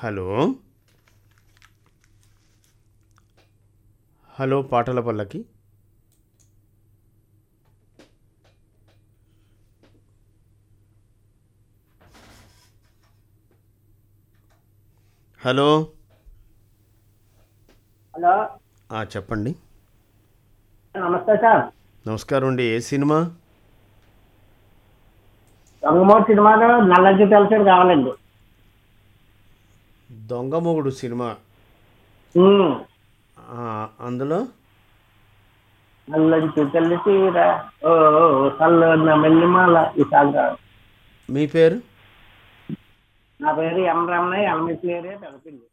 Hello hello పాటల పల్లకి hello hello ఆ, చెప్పండి నమస్తే సార్ నమస్కారం అండి ఏ సినిమా దొంగమోటి సినిమాలో నల్లజు తెలిసేది కావాలండి దొంగ మొగుడు సినిమా ఉమ్. ఆ, అందులో నల్లజు తెలిసిరా ఓ ఓ, ఓ, చల్ల మెల్లిమాల ఈ సాగు కావాలి. మీ పేరు నా పేరు ఎం రమణయ్య ఎల్మిసి ఏరియా తెలపింది